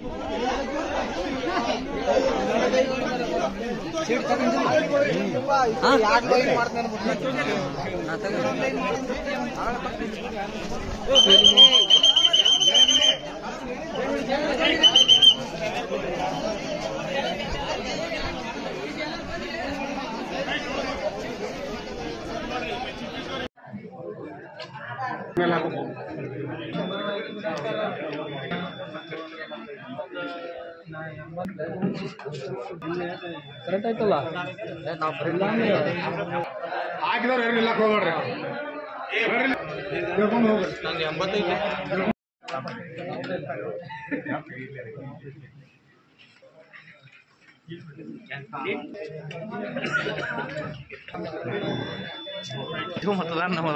correct ಆಯ್ತಲ್ಲ ಹಾಕಿದವ್ರು ಯಾರು ಇಲ್ಲಕ್ಕೆ ಹೋಗ್ಬೇಡ್ರಿ ಬರ್ರಿ ಕೇಳ್ಕೊಂಡು ಹೋಗ್ರಿ ನಂಗೆ ಎಂಬತ್ತೈದು ಇದು ಮತದಾನ ನಮ್ಮದ